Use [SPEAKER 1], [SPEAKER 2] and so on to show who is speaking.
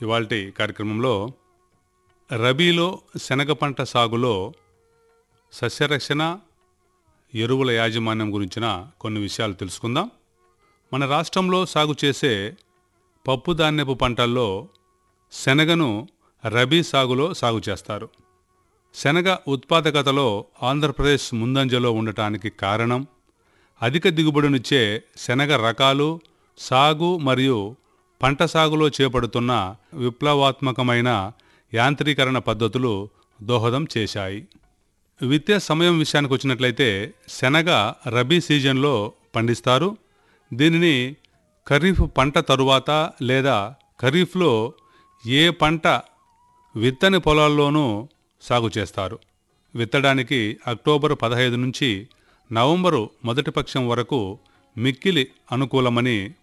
[SPEAKER 1] ఇవాల్టి కార్యక్రమంలో రబీలో శనగ పంట సాగులో సస్యరక్షణ ఎరువుల యాజమాన్యం గురించిన కొన్ని విషయాలు తెలుసుకుందాం మన రాష్ట్రంలో సాగు చేసే పప్పు ధాన్యపు పంటల్లో శనగను రబీ సాగులో సాగు చేస్తారు శనగ ఉత్పాదకతలో ఆంధ్రప్రదేశ్ ముందంజలో ఉండటానికి కారణం అధిక దిగుబడినిచ్చే శనగ రకాలు సాగు మరియు పంట సాగులో చేపడుతున్న విప్లవాత్మకమైన యాంత్రీకరణ పద్ధతులు దోహదం చేశాయి విత్తే సమయం విషయానికి వచ్చినట్లయితే శనగ రబీ సీజన్లో పండిస్తారు దీనిని ఖరీఫ్ పంట తరువాత లేదా ఖరీఫ్లో ఏ పంట విత్తని పొలాల్లోనూ సాగు చేస్తారు విత్తడానికి అక్టోబర్ పదహైదు నుంచి నవంబరు మొదటి పక్షం వరకు మిక్కిలి అనుకూలమని